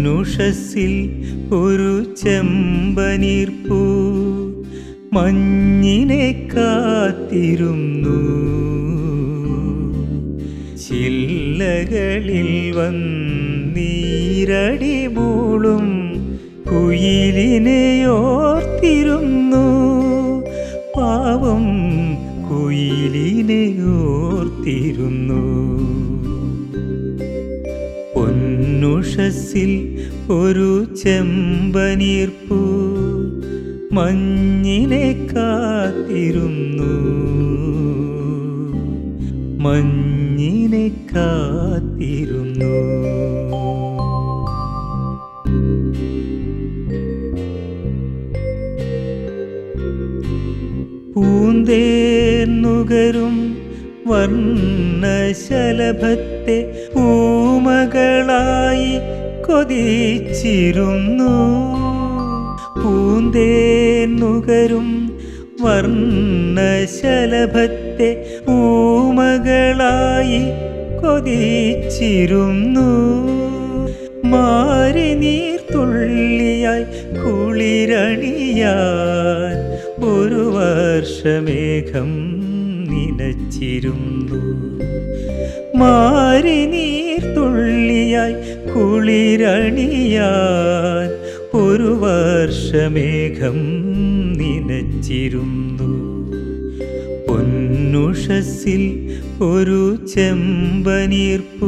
പൊന്നുഷസിൽ ഒരു ചെമ്പനീർപ്പൂ മഞ്ഞിനെ കാത്തിരുന്നു ചില്ലകളിൽ വന്നീരടി മൂളും കുയിലിനെ ഓർത്തിരുന്നു പാവം കുയിലിനെ ഓർത്തിരുന്നു പൊന്നുഷസിൽ ഒരു ചെമ്പനീർപ്പൂ മഞ്ഞിനെ കാത്തിരുന്നു മഞ്ഞിനെ കാത്തിരുന്നു പൂന്തേന്നുകരും വർണ്ണശലഭത്തെ പൂമകളായി കൊതിച്ചിരുന്നു പൂന്തേന്നുകരും വർണ്ണശലഭത്തെ പൂമകളായി കൊതിച്ചിരുന്നു മാറി നീർത്തുള്ളിയായി കുളിരണിയാൻ ഒരു വർഷമേഘം നനച്ചിരുന്നു മാറി നീർത്തുള്ളിയായി കുളിരണിയാൻ ഒരു വർഷമേഘം നനച്ചിരുന്നു പൊന്നുഷസിൽ ഒരു ചെമ്പനീർപ്പൂ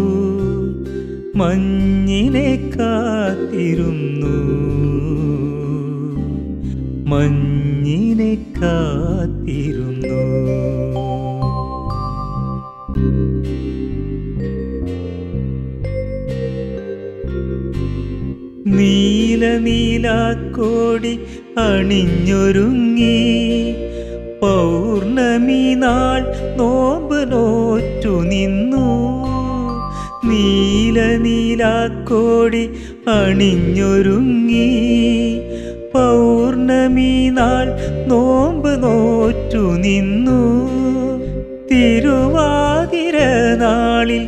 മഞ്ഞിനെ കാത്തിരുന്നു മഞ്ഞിനെ കാത്തിരുന്നു നീല നീലാക്കോടി അണിഞ്ഞൊരുങ്ങി പൗർണമി നാൾ നോമ്പ് നോറ്റു നിന്നു നീല നീലാക്കോടി അണിഞ്ഞൊരുങ്ങി പൗർണമി നാൾ നോമ്പ് നോറ്റു നിന്നു തിരുവാതിര നാളിൽ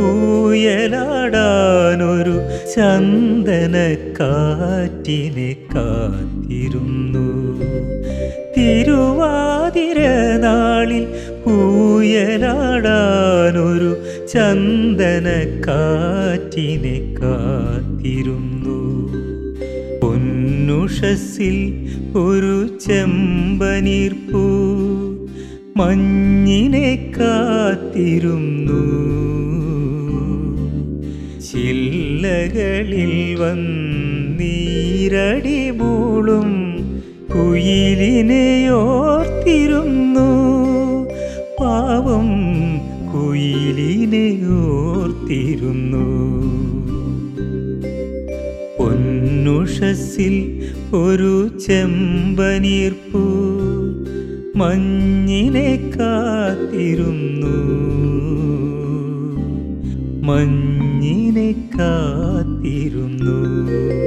ഊയലാടാനൊരു ചന്ദന കാറ്റിനെ കാത്തിരുന്നു തിരുവാതിര നാളിൽ ഊയലാടാനൊരു ചന്ദന കാറ്റിനെ കാത്തിരുന്നു പൊന്നുഷസിൽ ഒരു ചെമ്പനീർപ്പൂ മഞ്ഞിനെ കാത്തിരുന്നു ചില്ലകളിൽ വന്നീരടി മൂളും കുയിലിനെ ഓർത്തിരുന്നു പാവം കുയിലിനെ ഓർത്തിരുന്നു പൊന്നുഷസിൽ ഒരു ചെമ്പനീർപ്പൂ മഞ്ഞിനെ കാത്തിരുന്നു മഞ്ഞിനെ കാത്തിരുന്നു